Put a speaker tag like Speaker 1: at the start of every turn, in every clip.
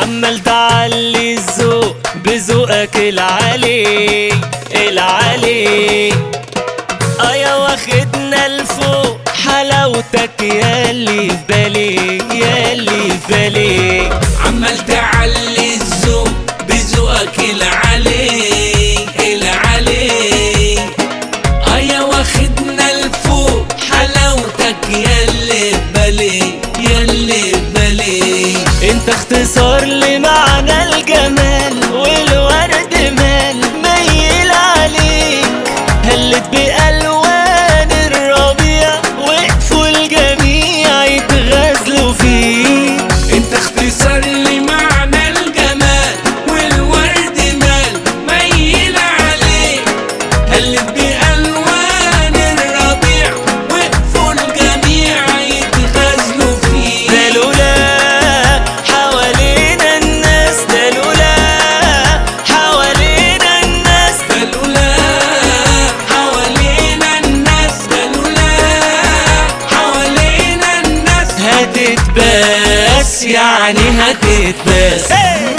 Speaker 1: عمال تعلي الذوق بذوقك العالي العالي اه يا واخدنا لفوق حلاوتك ياللي في بالي ياللي في بالي
Speaker 2: عمال تعلي الذوق بذوقك العلي العلي ايا واخدنا لفوق حلاوتك ياللي بالي ياللي بالي
Speaker 1: انت اختصار لمعنى الجمال والورد مال ميل عليك هلت بألوان الربيع وقفوا الجميع يتغزلوا فيك
Speaker 2: انت اختصار لمعنى الجمال والورد مال ميل عليه هلت بألوان الربيع وقفوا الجميع يتغزلوا فيه
Speaker 1: ده لولا حوالينا الناس ده لولا حوالينا الناس
Speaker 2: قالولا حوالينا الناس قالولا حوالينا الناس
Speaker 1: هتتباس يعني هتتباس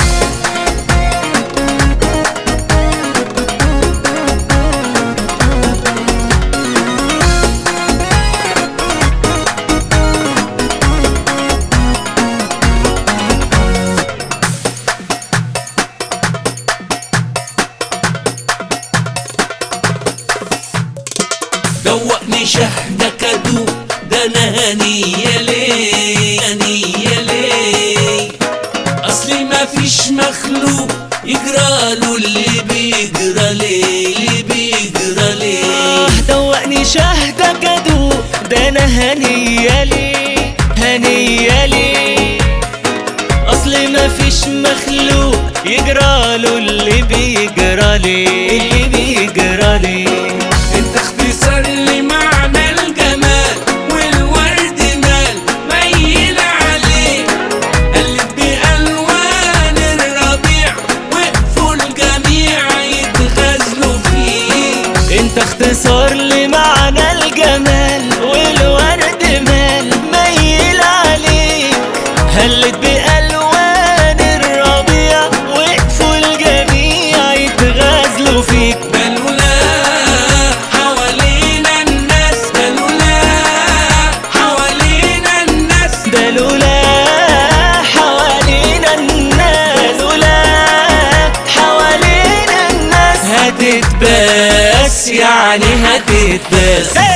Speaker 2: دوقني شهدك ادوق ده انا هنية ليه هنية ليه اصلي ما فيش مخلوق يجراله اللي بيجرى ليه اللي بيجرى ليه
Speaker 1: آه دوقني شهدك ادوق ده انا هنيالي هنيالي اصل ما فيش مخلوق يجراله اللي بيجرالي اللي بيجرالي
Speaker 2: انت اختصار لمعنى الجمال والورد مال ميل عليه قلب بألوان الربيع وقفوا الجميع يتغزلوا فيه
Speaker 1: انت اختصار لمعنى الجمال والورد مال ميل عليك هلت بألوان الربيع وقفوا الجميع يتغازلوا فيك
Speaker 2: قالولا حوالينا الناس قالولا حوالينا الناس
Speaker 1: ده لولا حوالينا الناس لولا حوالينا الناس هتتباس يعني هتتباس